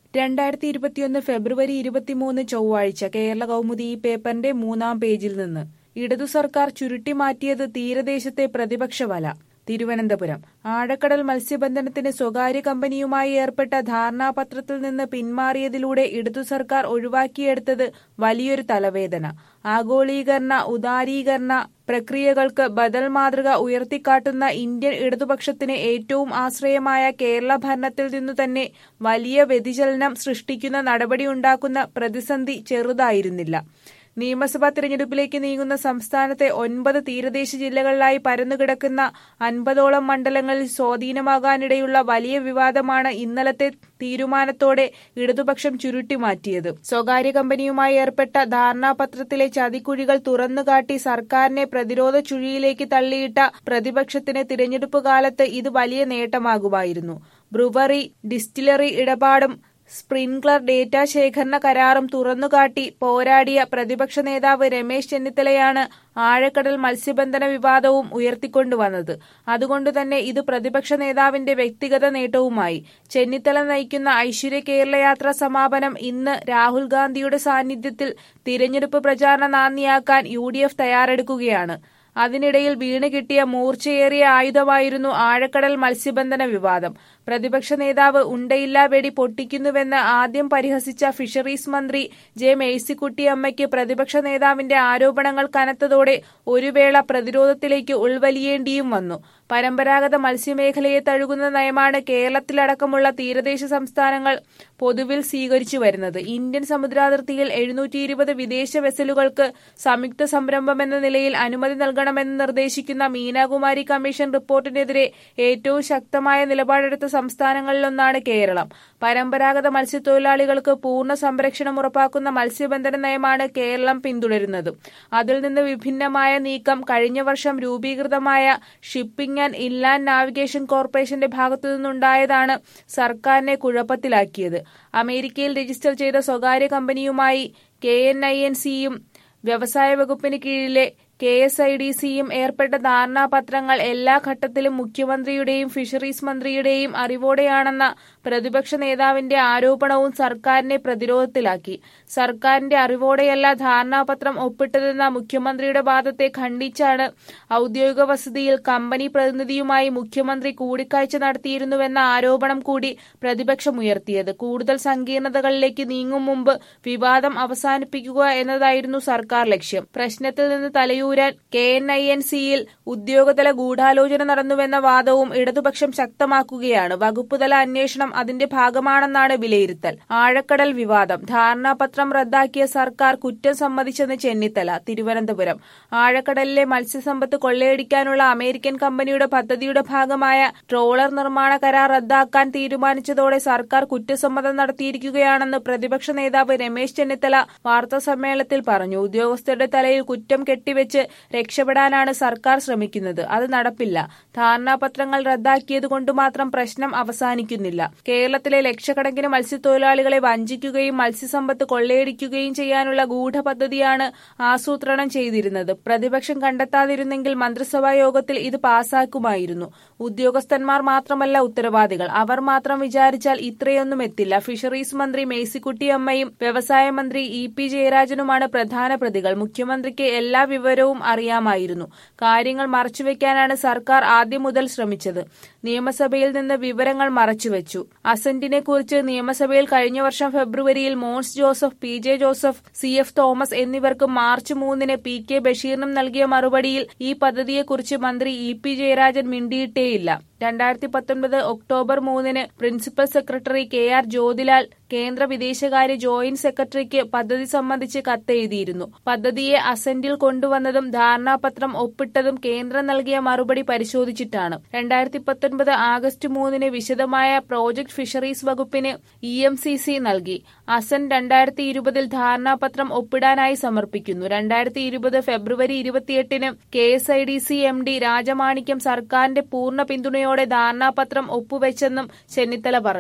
രണ്ടായിരത്തി ഇരുപത്തിയൊന്ന് ഫെബ്രുവരി ഇരുപത്തിമൂന്ന് ചൊവ്വാഴ്ച കേരള കൗമുദി ഈ പേപ്പറിന്റെ മൂന്നാം പേജിൽ നിന്ന് ഇടതു സർക്കാർ ചുരുട്ടിമാറ്റിയത് തീരദേശത്തെ പ്രതിപക്ഷ വല തിരുവനന്തപുരം ആഴക്കടൽ മത്സ്യബന്ധനത്തിന് സ്വകാര്യ കമ്പനിയുമായി ഏർപ്പെട്ട ധാരണാപത്രത്തിൽ നിന്ന് പിന്മാറിയതിലൂടെ ഇടതു സർക്കാർ ഒഴിവാക്കിയെടുത്തത് വലിയൊരു തലവേദന ആഗോളീകരണ ഉദാരീകരണ പ്രക്രിയകൾക്ക് ബദൽ മാതൃക ഉയർത്തിക്കാട്ടുന്ന ഇന്ത്യൻ ഇടതുപക്ഷത്തിന് ഏറ്റവും ആശ്രയമായ കേരള ഭരണത്തിൽ നിന്നു തന്നെ വലിയ വ്യതിചലനം സൃഷ്ടിക്കുന്ന നടപടിയുണ്ടാക്കുന്ന പ്രതിസന്ധി ചെറുതായിരുന്നില്ല നിയമസഭാ തിരഞ്ഞെടുപ്പിലേക്ക് നീങ്ങുന്ന സംസ്ഥാനത്തെ ഒൻപത് തീരദേശ ജില്ലകളിലായി പരന്നുകിടക്കുന്ന അൻപതോളം മണ്ഡലങ്ങളിൽ സ്വാധീനമാകാനിടയുള്ള വലിയ വിവാദമാണ് ഇന്നലത്തെ തീരുമാനത്തോടെ ഇടതുപക്ഷം ചുരുട്ടിമാറ്റിയത് സ്വകാര്യ കമ്പനിയുമായി ഏർപ്പെട്ട ധാരണാപത്രത്തിലെ ചതിക്കുഴികൾ തുറന്നുകാട്ടി സർക്കാരിനെ പ്രതിരോധ ചുഴിയിലേക്ക് തള്ളിയിട്ട പ്രതിപക്ഷത്തിന് തിരഞ്ഞെടുപ്പ് കാലത്ത് ഇത് വലിയ നേട്ടമാകുമായിരുന്നു ബ്രുവറി ഡിസ്റ്റിലറി ഇടപാടും സ്പ്രിൻക്ലർ ഡേറ്റ ശേഖരണ കരാറും തുറന്നുകാട്ടി പോരാടിയ പ്രതിപക്ഷ നേതാവ് രമേശ് ചെന്നിത്തലയാണ് ആഴക്കടൽ മത്സ്യബന്ധന വിവാദവും ഉയർത്തിക്കൊണ്ടുവന്നത് അതുകൊണ്ടുതന്നെ ഇത് പ്രതിപക്ഷ നേതാവിന്റെ വ്യക്തിഗത നേട്ടവുമായി ചെന്നിത്തല നയിക്കുന്ന ഐശ്വര്യ കേരളയാത്ര സമാപനം ഇന്ന് രാഹുൽ ഗാന്ധിയുടെ സാന്നിധ്യത്തിൽ തിരഞ്ഞെടുപ്പ് പ്രചാരണ നാന്ദിയാക്കാൻ യു തയ്യാറെടുക്കുകയാണ് അതിനിടയിൽ വീണ് കിട്ടിയ മൂർച്ചയേറിയ ആയുധമായിരുന്നു ആഴക്കടൽ മത്സ്യബന്ധന വിവാദം പ്രതിപക്ഷ നേതാവ് ഉണ്ടയില്ലാ വെടി പൊട്ടിക്കുന്നുവെന്ന് ആദ്യം പരിഹസിച്ച ഫിഷറീസ് മന്ത്രി ജെ മേഴ്സിക്കുട്ടിയമ്മയ്ക്ക് പ്രതിപക്ഷ നേതാവിന്റെ ആരോപണങ്ങൾ കനത്തതോടെ ഒരു വേള പ്രതിരോധത്തിലേക്ക് ഉൾവലിയേണ്ടിയും വന്നു പരമ്പരാഗത മത്സ്യമേഖലയെ തഴുകുന്ന നയമാണ് കേരളത്തിലടക്കമുള്ള തീരദേശ സംസ്ഥാനങ്ങൾ പൊതുവിൽ സ്വീകരിച്ചു വരുന്നത് ഇന്ത്യൻ സമുദ്രാതിർത്തിയിൽ എഴുന്നൂറ്റി ഇരുപത് വിദേശ വെസലുകൾക്ക് സംയുക്ത സംരംഭമെന്ന നിലയിൽ അനുമതി നൽകണമെന്ന് നിർദ്ദേശിക്കുന്ന മീനാകുമാരി കമ്മീഷൻ റിപ്പോർട്ടിനെതിരെ ഏറ്റവും ശക്തമായ നിലപാടെടുത്ത സംസ്ഥാനങ്ങളിലൊന്നാണ് കേരളം പരമ്പരാഗത മത്സ്യത്തൊഴിലാളികൾക്ക് പൂർണ്ണ സംരക്ഷണം ഉറപ്പാക്കുന്ന മത്സ്യബന്ധന നയമാണ് കേരളം പിന്തുടരുന്നത് അതിൽ നിന്ന് വിഭിന്നമായ നീക്കം കഴിഞ്ഞ വർഷം രൂപീകൃതമായ ഷിപ്പിംഗ് ആൻഡ് ഇൻലാൻഡ് നാവിഗേഷൻ കോർപ്പറേഷന്റെ ഭാഗത്തു നിന്നുണ്ടായതാണ് സർക്കാരിനെ കുഴപ്പത്തിലാക്കിയത് അമേരിക്കയിൽ രജിസ്റ്റർ ചെയ്ത സ്വകാര്യ കമ്പനിയുമായി കെ എൻ ഐ എൻ സിയും വ്യവസായ വകുപ്പിന് കീഴിലെ കെ എസ് ഐ ഡി സിയും ഏർപ്പെട്ട ധാരണാപത്രങ്ങൾ എല്ലാ ഘട്ടത്തിലും മുഖ്യമന്ത്രിയുടെയും ഫിഷറീസ് മന്ത്രിയുടെയും അറിവോടെയാണെന്ന പ്രതിപക്ഷ നേതാവിന്റെ ആരോപണവും സർക്കാരിനെ പ്രതിരോധത്തിലാക്കി സർക്കാരിന്റെ അറിവോടെയല്ല ധാരണാപത്രം ഒപ്പിട്ടതെന്ന മുഖ്യമന്ത്രിയുടെ വാദത്തെ ഖണ്ഡിച്ചാണ് ഔദ്യോഗിക വസതിയിൽ കമ്പനി പ്രതിനിധിയുമായി മുഖ്യമന്ത്രി കൂടിക്കാഴ്ച നടത്തിയിരുന്നുവെന്ന ആരോപണം കൂടി പ്രതിപക്ഷമുയർത്തിയത് കൂടുതൽ സങ്കീർണതകളിലേക്ക് നീങ്ങും മുമ്പ് വിവാദം അവസാനിപ്പിക്കുക എന്നതായിരുന്നു സർക്കാർ ലക്ഷ്യം പ്രശ്നത്തിൽ നിന്ന് തലയൂർ ഊരാൻ കെ എൻ ഐ എൻ സിയിൽ ഉദ്യോഗതല ഗൂഢാലോചന നടന്നുവെന്ന വാദവും ഇടതുപക്ഷം ശക്തമാക്കുകയാണ് വകുപ്പുതല അന്വേഷണം അതിന്റെ ഭാഗമാണെന്നാണ് വിലയിരുത്തൽ ആഴക്കടൽ വിവാദം ധാരണാപത്രം റദ്ദാക്കിയ സർക്കാർ കുറ്റം സമ്മതിച്ചെന്ന് ചെന്നിത്തല തിരുവനന്തപുരം ആഴക്കടലിലെ മത്സ്യസമ്പത്ത് കൊള്ളയടിക്കാനുള്ള അമേരിക്കൻ കമ്പനിയുടെ പദ്ധതിയുടെ ഭാഗമായ ട്രോളർ നിർമ്മാണ കരാർ റദ്ദാക്കാൻ തീരുമാനിച്ചതോടെ സർക്കാർ കുറ്റസമ്മതം നടത്തിയിരിക്കുകയാണെന്ന് പ്രതിപക്ഷ നേതാവ് രമേശ് ചെന്നിത്തല വാർത്താസമ്മേളനത്തിൽ പറഞ്ഞു ഉദ്യോഗസ്ഥരുടെ തലയിൽ കുറ്റം കെട്ടിവെച്ച് രക്ഷപ്പെടാനാണ് സർക്കാർ ശ്രമിക്കുന്നത് അത് നടപ്പില്ല ധാരണാപത്രങ്ങൾ റദ്ദാക്കിയതുകൊണ്ട് മാത്രം പ്രശ്നം അവസാനിക്കുന്നില്ല കേരളത്തിലെ ലക്ഷക്കണക്കിന് മത്സ്യത്തൊഴിലാളികളെ വഞ്ചിക്കുകയും മത്സ്യസമ്പത്ത് കൊള്ളയടിക്കുകയും ചെയ്യാനുള്ള ഗൂഢപദ്ധതിയാണ് ആസൂത്രണം ചെയ്തിരുന്നത് പ്രതിപക്ഷം കണ്ടെത്താതിരുന്നെങ്കിൽ മന്ത്രിസഭാ യോഗത്തിൽ ഇത് പാസാക്കുമായിരുന്നു ഉദ്യോഗസ്ഥന്മാർ മാത്രമല്ല ഉത്തരവാദികൾ അവർ മാത്രം വിചാരിച്ചാൽ ഇത്രയൊന്നും എത്തില്ല ഫിഷറീസ് മന്ത്രി മേഴ്സിക്കുട്ടിയമ്മയും വ്യവസായ മന്ത്രി ഇ പി ജയരാജനുമാണ് പ്രധാന പ്രതികൾ മുഖ്യമന്ത്രിക്ക് എല്ലാ വിവരവും അറിയാമായിരുന്നു കാര്യങ്ങൾ മറച്ചുവെക്കാനാണ് സർക്കാർ ആദ്യം മുതൽ ശ്രമിച്ചത് നിയമസഭയിൽ നിന്ന് വിവരങ്ങൾ മറച്ചുവെച്ചു അസന്റിനെ കുറിച്ച് നിയമസഭയിൽ കഴിഞ്ഞ വർഷം ഫെബ്രുവരിയിൽ Mons Joseph P J Joseph C F Thomas എന്നിവർക്ക് മാർച്ച് മൂന്നിന് പി കെ ബഷീറിനും നൽകിയ മറുപടിയിൽ ഈ പദ്ധതിയെക്കുറിച്ച് മന്ത്രി ഇ പി ജയരാജൻ മിണ്ടിയിട്ടേയില്ല രണ്ടായിരത്തി പത്തൊൻപത് ഒക്ടോബർ മൂന്നിന് principal secretary K R Jyothilal കേന്ദ്ര വിദേശകാര്യ ജോയിന്റ് സെക്രട്ടറിക്ക് പദ്ധതി സംബന്ധിച്ച് കത്തെഴുതിയിരുന്നു പദ്ധതിയെ അസന്റിൽ കൊണ്ടുവന്നതും ധാരണാപത്രം ഒപ്പിട്ടതും കേന്ദ്രം നൽകിയ മറുപടി പരിശോധിച്ചിട്ടാണ് രണ്ടായിരത്തി പത്തൊൻപത് ആഗസ്റ്റ് മൂന്നിന് വിശദമായ പ്രോജക്ട് ഫിഷറീസ് വകുപ്പിന് ഇ എം സി സി നൽകി അസൻ രണ്ടായിരത്തി ഇരുപതിൽ ധാരണാപത്രം ഒപ്പിടാനായി സമർപ്പിക്കുന്നു രണ്ടായിരത്തി ഇരുപത് ഫെബ്രുവരി ഇരുപത്തിയെട്ടിന് K S I D C M D Rajamanickam സർക്കാരിന്റെ പൂർണ്ണ പിന്തുണയോടെ ധാരണാപത്രം ഒപ്പുവെച്ചെന്നും ചെന്നിത്തല പറഞ്ഞു